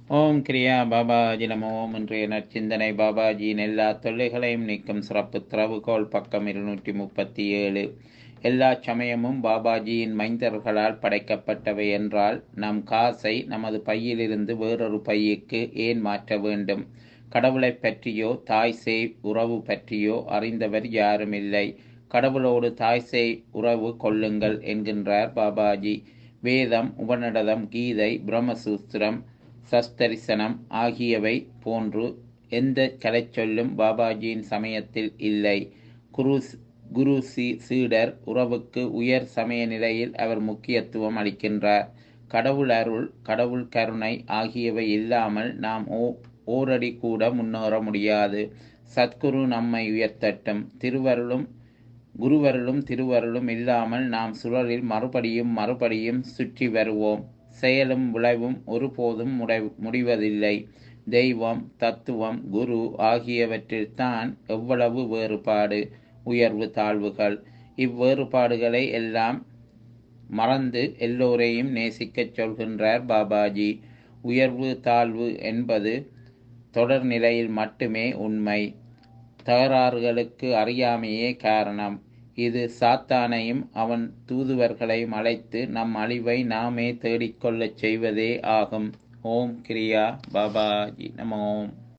ஓம் கிரியா பாபாஜி நம ஓம் இன்றைய நற்சிந்தனை பாபாஜியின் எல்லா தொல்லைகளையும் நீக்கும் சிறப்பு திறவுகோல் பக்கம் இருநூற்றி முப்பத்தி ஏழு எல்லா சமயமும் பாபாஜியின் மைந்தர்களால் படைக்கப்பட்டவை என்றால் நம் காசை நமது பையிலிருந்து வேறொரு பையுக்கு ஏன் மாற்ற வேண்டும் கடவுளைப் பற்றியோ தாய் சேய் உறவு பற்றியோ அறிந்தவர் யாரும் இல்லை கடவுளோடு தாய் சேய் உறவு கொள்ளுங்கள் என்கின்றார் பாபாஜி வேதம் உபநிடதம் கீதை பிரம்மசூத்திரம் சஸ்தரிசனம் ஆகியவை போன்று எந்த கலைச்சொல்லும் பாபாஜியின் சமயத்தில் இல்லை குரு குரு சி சீடர் உறவுக்கு உயர் சமய நிலையில் அவர் முக்கியத்துவம் அளிக்கின்றார் கடவுள் அருள் கடவுள் கருணை ஆகியவை இல்லாமல் நாம் ஓ ஓரடி கூட முன்னேற முடியாது சத்குரு நம்மை உயர்த்தட்டும் திருவருளும் குருவருளும் திருவருளும் இல்லாமல் நாம் சுழலில் மறுபடியும் மறுபடியும் சுற்றி வருவோம் செயலும் விளைவும் ஒருபோதும் முடை முடிவதில்லை தெய்வம் தத்துவம் குரு ஆகியவற்றில்தான் எவ்வளவு வேறுபாடு உயர்வு தாழ்வுகள் இவ்வேறுபாடுகளை எல்லாம் மறந்து எல்லோரையும் நேசிக்கச் சொல்கின்றார் பாபாஜி உயர்வு தாழ்வு என்பது தொடர் நிலையில் மட்டுமே உண்மை தகராறுகளுக்கு அறியாமையே காரணம் இது சாத்தானையும் அவன் தூதுவர்களையும் அழைத்து நம் அழிவை நாமே தேடிக்கொள்ளச் செய்வதே ஆகும் ஓம் கிரியா பாபாஜி நம ஓம்